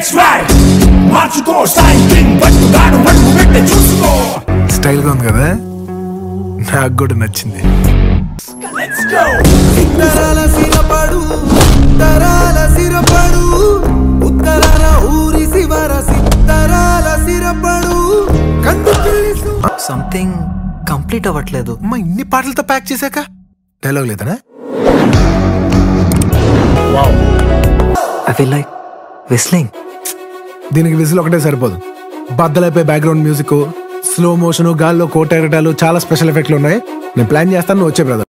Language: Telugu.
నెక్స్ట్ రైట్ మార్చుకో స్టైల్ కింగ్ పట్టుగాను పట్టు పెట్టి చూసుకో స్టైల్ గా ఉంది కదా నాకు కూడా నచ్చింది లెట్స్ గో ఉత్తరాల సిరపడు ఉత్తరాల సిరపడు ఉత్తరాల ఊరి శివర సిత్తరాల సిరపడు కందుకెళ్ళి సు- సంథింగ్ కంప్లీట్ అవ్వట్లేదు అమ్మా ఇన్ని పాటలతో ప్యాక్ చేశాక డైలాగ్ లేదనా ఐ ఫీల్ లైక్ విస్లింగ్ దీనికి విజిల్ ఒకటే సరిపోదు బద్దలైపోయి బ్యాక్గ్రౌండ్ మ్యూజిక్ స్లో మోషన్ గాల్లో కోటెరటాలు చాలా స్పెషల్ ఎఫెక్ట్లు ఉన్నాయి నేను ప్లాన్ చేస్తాను నువ్వు వచ్చే బ్రదర్